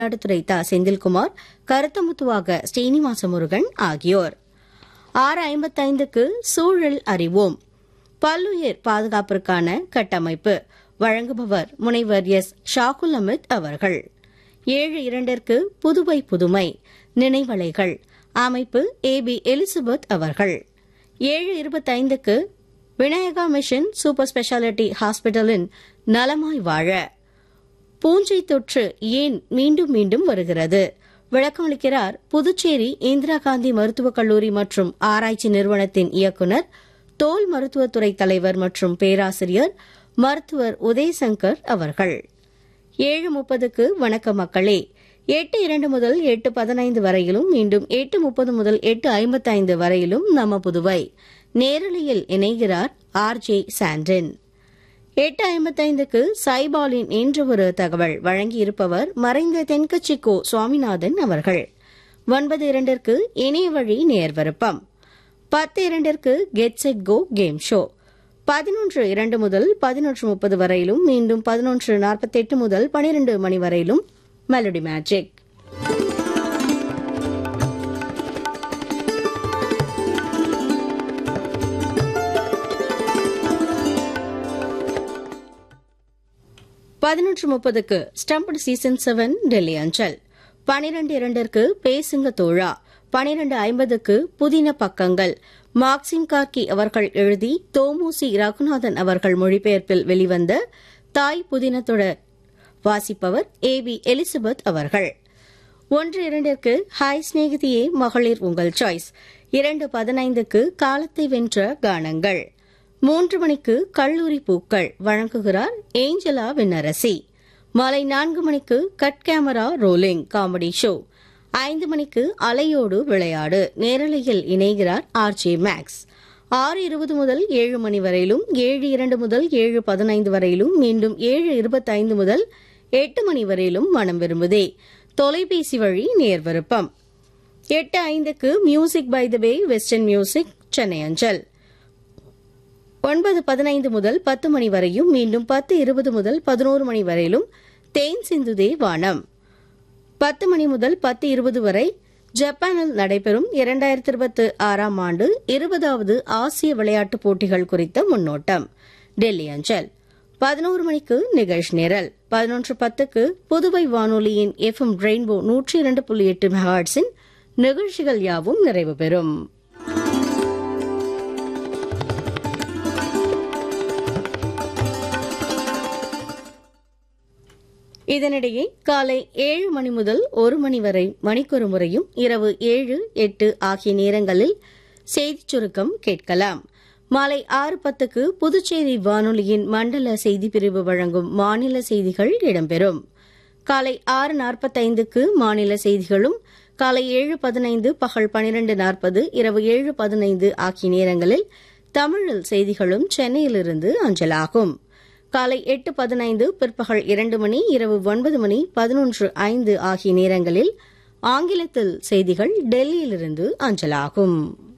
மயிலாடுதுறை தா செந்தில்குமார் கருத்தமுத்துவாக ஸ்ரீனிவாச முருகன் ஆகியோர் ஆறு ஐம்பத்தைந்துக்கு சூழல் அறிவோம் பல்லுயிர் பாதுகாப்பிற்கான கட்டமைப்பு வழங்குபவர் முனைவர் எஸ் ஷாகுல் அமித் அவர்கள் ஏழு இரண்டிற்கு புதுவை புதுமை நினைவலைகள் அமைப்பு ஏ பி எலிசபெத் அவர்கள் ஏழு இருபத்தைந்துக்கு விநாயகா மிஷன் சூப்பர் ஸ்பெஷாலிட்டி ஹாஸ்பிட்டலின் நலமாய் வாழ பூஞ்சை தொற்று ஏன் மீண்டும் மீண்டும் வருகிறது விளக்கமளிக்கிறார் புதுச்சேரி இந்திரா காந்தி மருத்துவக் கல்லூரி மற்றும் ஆராய்ச்சி நிறுவனத்தின் இயக்குநர் தோல் மருத்துவத்துறை தலைவர் மற்றும் பேராசிரியர் மருத்துவர் உதயசங்கர் அவர்கள் ஏழு முப்பதுக்கு வணக்க மக்களே எட்டு இரண்டு முதல் எட்டு பதினைந்து வரையிலும் மீண்டும் எட்டு முப்பது முதல் எட்டு ஐம்பத்தைந்து வரையிலும் நம்ம புதுவை நேரலையில் இணைகிறார் ஆர் ஜே சாண்டன் எட்டு ஐம்பத்தைந்துக்கு சைபாலின் இன்று ஒரு தகவல் வழங்கியிருப்பவர் மறைந்த தென்கட்சிக்கோ சுவாமிநாதன் அவர்கள் ஒன்பது இரண்டிற்கு இணைய வழி நேர்வருப்பம் பத்து இரண்டிற்கு get set go game show பதினொன்று இரண்டு முதல் பதினொன்று முப்பது வரையிலும் மீண்டும் பதினொன்று நாற்பத்தெட்டு முதல் பனிரெண்டு மணி வரையிலும் மெலடி மேஜிக் பதினொன்று முப்பதுக்கு ஸ்டம்பட் சீசன் செவன் டெல்லி அஞ்சல் பனிரெண்டு இரண்டிற்கு பேசுங்க தோழா பனிரெண்டு ஐம்பதுக்கு புதின பக்கங்கள் மார்க்சிம் கார்கி அவர்கள் எழுதி தோமுசி ரகுநாதன் அவர்கள் மொழிபெயர்ப்பில் வெளிவந்த தாய் புதினத்தொடர் வாசிப்பவர் ஏ பி எலிசபெத் அவர்கள் ஒன்று இரண்டிற்கு ஹாய் சிநேகிதியே மகளிர் உங்கள் சாய்ஸ் இரண்டு பதினைந்துக்கு காலத்தை வென்ற கானங்கள் மூன்று மணிக்கு கல்லூரி பூக்கள் வழங்குகிறார் ஏஞ்சலா விண்ணரசி மாலை நான்கு மணிக்கு cut camera rolling comedy show ஐந்து மணிக்கு அலையோடு விளையாடு நேரலையில் இணைகிறார் ஆர் ஜே மேக்ஸ் ஆறு இருபது முதல் ஏழு மணி வரையிலும் ஏழு இரண்டு முதல் ஏழு பதினைந்து வரையிலும் மீண்டும் ஏழு இருபத்தைந்து முதல் எட்டு மணி வரையிலும் மனம் விரும்புதே தொலைபேசி வழி நேர்விருப்பம் எட்டு ஐந்துக்கு music by the way western music Chennai அஞ்சல் ஒன்பது பதினைந்து முதல் பத்து மணி வரையும் மீண்டும் பத்து இருபது முதல் பதினோரு மணி வரையிலும் தேன் சிந்துதே வானம் பத்து மணி முதல் பத்து இருபது வரை ஜப்பானில் நடைபெறும் இரண்டாயிரத்தி இருபத்தி ஆறாம் ஆண்டு இருபதாவது ஆசிய விளையாட்டுப் போட்டிகள் குறித்த முன்னோட்டம் டெல்லி அஞ்சல் பதினோரு மணிக்கு நிகழ்ச்சி நிரல் பதினொன்று பத்துக்கு புதுவை வானொலியின் எஃப் எம் ரெயின்போ நூற்றி இரண்டு புள்ளி எட்டு மெகாட்ஸின் நிகழ்ச்சிகள் யாவும் நிறைவு பெறும் இதனிடையே காலை ஏழு மணி முதல் ஒரு மணி வரை மணிக்கொரு முறையும் இரவு ஏழு எட்டு ஆகிய நேரங்களில் செய்திச் சுருக்கம் கேட்கலாம் மாலை ஆறு பத்துக்கு புதுச்சேரி வானொலியின் மண்டல செய்திப் பிரிவு வழங்கும் மாநில செய்திகள் இடம்பெறும் காலை ஆறு நாற்பத்தைந்துக்கு மாநில செய்திகளும் காலை ஏழு பதினைந்து பகல் பனிரெண்டு நாற்பது இரவு ஏழு பதினைந்து ஆகிய நேரங்களில் தமிழில் செய்திகளும் சென்னையிலிருந்து அஞ்சலாகும் காலை எட்டு பதினைந்து பிற்பகல் இரண்டு மணி இரவு ஒன்பது மணி பதினொன்று ஐந்து ஆகிய நேரங்களில் ஆங்கிலத்தில் செய்திகள் டெல்லியிலிருந்து அஞ்சலாகும்